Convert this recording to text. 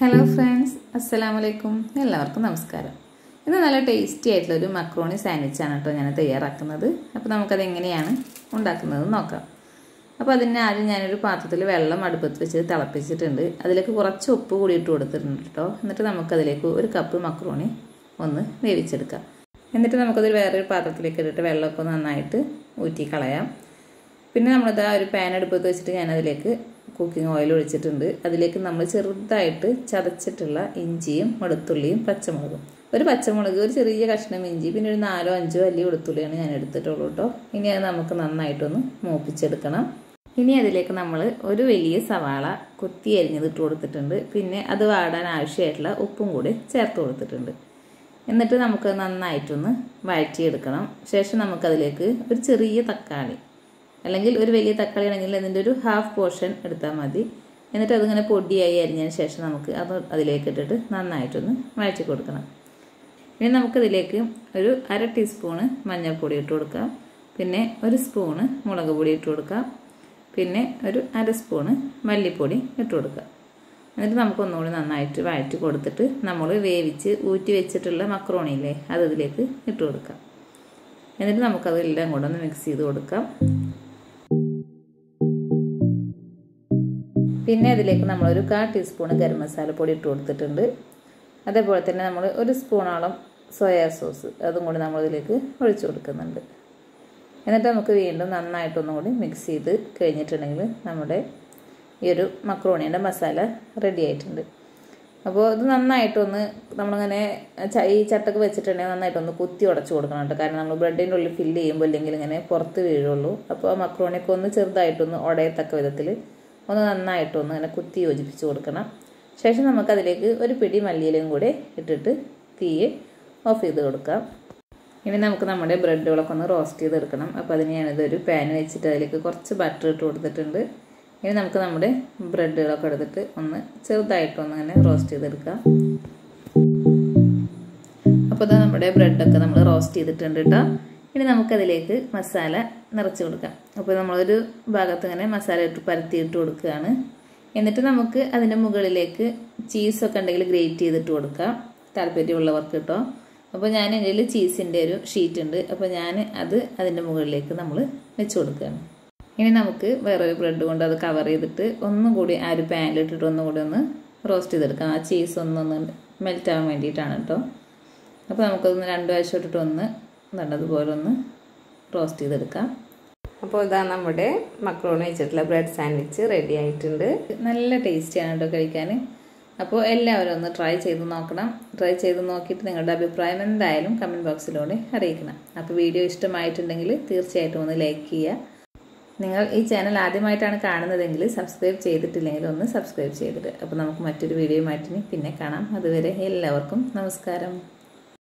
hello friends അസ്സലാമു അലൈക്കും എല്ലാവർക്കും നമസ്കാരം ഇന്ന് നല്ല ടേസ്റ്റി ആയിട്ടുള്ളൊരു മക്രോണി സാൻഡ്വിച്ചാണ് കേട്ടോ ഞാൻ തയ്യാറാക്കുന്നത് അപ്പോൾ നമുക്കത് എങ്ങനെയാണ് ഉണ്ടാക്കുന്നത് നോക്കാം അപ്പോൾ അതിന് ആദ്യം ഞാനൊരു പാത്രത്തിൽ വെള്ളം അടുപ്പത്ത് വെച്ച് തിളപ്പിച്ചിട്ടുണ്ട് അതിലേക്ക് കുറച്ച് ഉപ്പ് കൂടി ഇട്ട് കൊടുത്തിട്ടുണ്ട് കേട്ടോ എന്നിട്ട് നമുക്കതിലേക്ക് ഒരു കപ്പ് മക്രോണി ഒന്ന് വേവിച്ചെടുക്കാം എന്നിട്ട് നമുക്കത് വേറൊരു പാത്രത്തിലേക്ക് ഇട്ടിട്ട് വെള്ളമൊക്കെ നന്നായിട്ട് ഊറ്റി കളയാം പിന്നെ നമ്മളിത് ആ ഒരു പാൻ അടുപ്പത്ത് വെച്ചിട്ട് ഞാനതിലേക്ക് കുക്കിംഗ് ഓയിൽ ഒഴിച്ചിട്ടുണ്ട് അതിലേക്ക് നമ്മൾ ചെറുതായിട്ട് ചതച്ചിട്ടുള്ള ഇഞ്ചിയും വെളുത്തുള്ളിയും പച്ചമുളകും ഒരു പച്ചമുളക് ഒരു ചെറിയ കഷ്ണം ഇഞ്ചി പിന്നെ ഒരു നാലോ അഞ്ചോ അല്ലി വെളുത്തുള്ളിയാണ് ഞാൻ എടുത്തിട്ടുള്ളൂ കേട്ടോ ഇനി അത് നമുക്ക് നന്നായിട്ടൊന്ന് മൂപ്പിച്ചെടുക്കണം ഇനി അതിലേക്ക് നമ്മൾ ഒരു വലിയ സവാള കൊത്തി അരിഞ്ഞത് ഇട്ട് കൊടുത്തിട്ടുണ്ട് പിന്നെ അത് വാടാൻ ആവശ്യമായിട്ടുള്ള ഉപ്പും കൂടി ചേർത്ത് കൊടുത്തിട്ടുണ്ട് എന്നിട്ട് നമുക്ക് നന്നായിട്ടൊന്ന് വഴറ്റിയെടുക്കണം ശേഷം നമുക്കതിലേക്ക് ഒരു ചെറിയ തക്കാളി അല്ലെങ്കിൽ ഒരു വലിയ തക്കാളി ആണെങ്കിൽ അതിൻ്റെ ഒരു ഹാഫ് പോർഷൻ എടുത്താൽ മതി എന്നിട്ട് അതിങ്ങനെ പൊടിയായി അരിഞ്ഞതിന് ശേഷം നമുക്ക് അത് അതിലേക്ക് ഇട്ടിട്ട് നന്നായിട്ടൊന്ന് വഴറ്റി കൊടുക്കണം ഇനി നമുക്കതിലേക്ക് ഒരു അര ടീസ്പൂണ് മഞ്ഞൾപ്പൊടി ഇട്ട് കൊടുക്കാം പിന്നെ ഒരു സ്പൂണ് മുളക് പൊടി ഇട്ട് കൊടുക്കാം പിന്നെ ഒരു അര സ്പൂണ് മല്ലിപ്പൊടി ഇട്ട് കൊടുക്കാം എന്നിട്ട് നമുക്കൊന്നുകൂടി നന്നായിട്ട് വഴറ്റി കൊടുത്തിട്ട് നമ്മൾ വേവിച്ച് ഊറ്റി വെച്ചിട്ടുള്ള മക്രോണിയില്ലേ അത് ഇതിലേക്ക് ഇട്ട് കൊടുക്കാം എന്നിട്ട് നമുക്കതെല്ലാം കൂടെ ഒന്ന് മിക്സ് ചെയ്ത് കൊടുക്കാം പിന്നെ അതിലേക്ക് നമ്മളൊരു കാ ടീസ്പൂൺ ഗരം മസാല പൊടി ഇട്ട് കൊടുത്തിട്ടുണ്ട് അതേപോലെ തന്നെ നമ്മൾ ഒരു സ്പൂണോളം സോയാ സോസ് അതും കൂടി നമ്മളിതിലേക്ക് ഒഴിച്ചു കൊടുക്കുന്നുണ്ട് എന്നിട്ട് നമുക്ക് വീണ്ടും നന്നായിട്ടൊന്നും കൂടി മിക്സ് ചെയ്ത് കഴിഞ്ഞിട്ടുണ്ടെങ്കിൽ നമ്മുടെ ഈ ഒരു മക്രോണിയുടെ മസാല റെഡി ആയിട്ടുണ്ട് അപ്പോൾ ഇത് നന്നായിട്ടൊന്ന് നമ്മളിങ്ങനെ ഈ ചട്ടക്ക് വെച്ചിട്ടുണ്ടെങ്കിൽ നന്നായിട്ടൊന്ന് കുത്തി ഉടച്ചു കൊടുക്കണം കേട്ടോ കാരണം നമ്മൾ ബ്രെഡിൻ്റെ ഉള്ളിൽ ഫില്ല് ചെയ്യുമ്പോൾ അല്ലെങ്കിൽ ഇങ്ങനെ പുറത്ത് വീഴുള്ളൂ അപ്പോൾ ആ മക്രോണിയൊക്കെ ഒന്ന് ചെറുതായിട്ടൊന്ന് ഉടയത്തക്ക വിധത്തിൽ ഒന്ന് നന്നായിട്ടൊന്ന് ഇങ്ങനെ കുത്തി യോജിപ്പിച്ച് കൊടുക്കണം ശേഷം നമുക്കതിലേക്ക് ഒരു പിടി മല്ലിയിലയും കൂടെ ഇട്ടിട്ട് തീയെ ഓഫ് ചെയ്ത് കൊടുക്കാം ഇനി നമുക്ക് നമ്മുടെ ബ്രെഡുകളൊക്കെ ഒന്ന് റോസ്റ്റ് ചെയ്തെടുക്കണം അപ്പോൾ അതിന് ഞാനിതൊരു പാൻ വെച്ചിട്ട് അതിലേക്ക് കുറച്ച് ബട്ടർ ഇട്ട് കൊടുത്തിട്ടുണ്ട് ഇനി നമുക്ക് നമ്മുടെ ബ്രെഡുകളൊക്കെ എടുത്തിട്ട് ഒന്ന് ചെറുതായിട്ടൊന്ന് ഇങ്ങനെ റോസ്റ്റ് ചെയ്തെടുക്കാം അപ്പോൾ ഇതാ നമ്മുടെ ബ്രെഡൊക്കെ നമ്മൾ റോസ്റ്റ് ചെയ്തിട്ടുണ്ട് കേട്ടോ ഇനി നമുക്കതിലേക്ക് മസാല നിറച്ച് കൊടുക്കാം അപ്പോൾ നമ്മളൊരു ഭാഗത്ത് ഇങ്ങനെ മസാല ഇട്ട് പരത്തി ഇട്ട് കൊടുക്കുകയാണ് എന്നിട്ട് നമുക്ക് അതിൻ്റെ മുകളിലേക്ക് ചീസൊക്കെ ഉണ്ടെങ്കിൽ ഗ്രേറ്റ് ചെയ്തിട്ട് കൊടുക്കാം താല്പര്യമുള്ളവർക്ക് കേട്ടോ അപ്പോൾ ഞാൻ എൻ്റെ കയ്യിൽ ചീസിൻ്റെ ഒരു ഷീറ്റ് ഉണ്ട് അപ്പോൾ ഞാൻ അത് അതിൻ്റെ മുകളിലേക്ക് നമ്മൾ വെച്ച് കൊടുക്കുകയാണ് ഇനി നമുക്ക് വേറൊരു ബ്രെഡ് കൊണ്ട് അത് കവർ ചെയ്തിട്ട് ഒന്നും കൂടി ആ ഒരു പാനിലിട്ടിട്ട് ഒന്നും കൂടി ഒന്ന് റോസ്റ്റ് ചെയ്തെടുക്കാം ആ ചീസ് ഒന്നൊന്ന് മെൽറ്റ് ആവാൻ വേണ്ടിയിട്ടാണ് കേട്ടോ അപ്പോൾ നമുക്കൊന്ന് രണ്ട് വശം ഇട്ടിട്ട് ഒന്ന് നല്ലതുപോലെ ഒന്ന് റോസ്റ്റ് ചെയ്തെടുക്കാം അപ്പോൾ ഇതാ നമ്മുടെ മക്രോണി വെച്ചിട്ടുള്ള ബ്രെഡ് സാൻഡ്വിച്ച് റെഡി ആയിട്ടുണ്ട് നല്ല ടേസ്റ്റിയാണ് കേട്ടോ കഴിക്കാൻ അപ്പോൾ എല്ലാവരും ഒന്ന് ട്രൈ ചെയ്ത് നോക്കണം ട്രൈ ചെയ്ത് നോക്കിയിട്ട് നിങ്ങളുടെ അഭിപ്രായം എന്തായാലും കമൻറ്റ് ബോക്സിലൂടെ അറിയിക്കണം അപ്പോൾ വീഡിയോ ഇഷ്ടമായിട്ടുണ്ടെങ്കിൽ തീർച്ചയായിട്ടും ഒന്ന് ലൈക്ക് ചെയ്യുക നിങ്ങൾ ഈ ചാനൽ ആദ്യമായിട്ടാണ് കാണുന്നതെങ്കിൽ സബ്സ്ക്രൈബ് ചെയ്തിട്ടില്ലെങ്കിൽ ഒന്ന് സബ്സ്ക്രൈബ് ചെയ്തിട്ട് അപ്പോൾ നമുക്ക് മറ്റൊരു വീഡിയോയുമായിട്ട് പിന്നെ കാണാം അതുവരെ എല്ലാവർക്കും നമസ്കാരം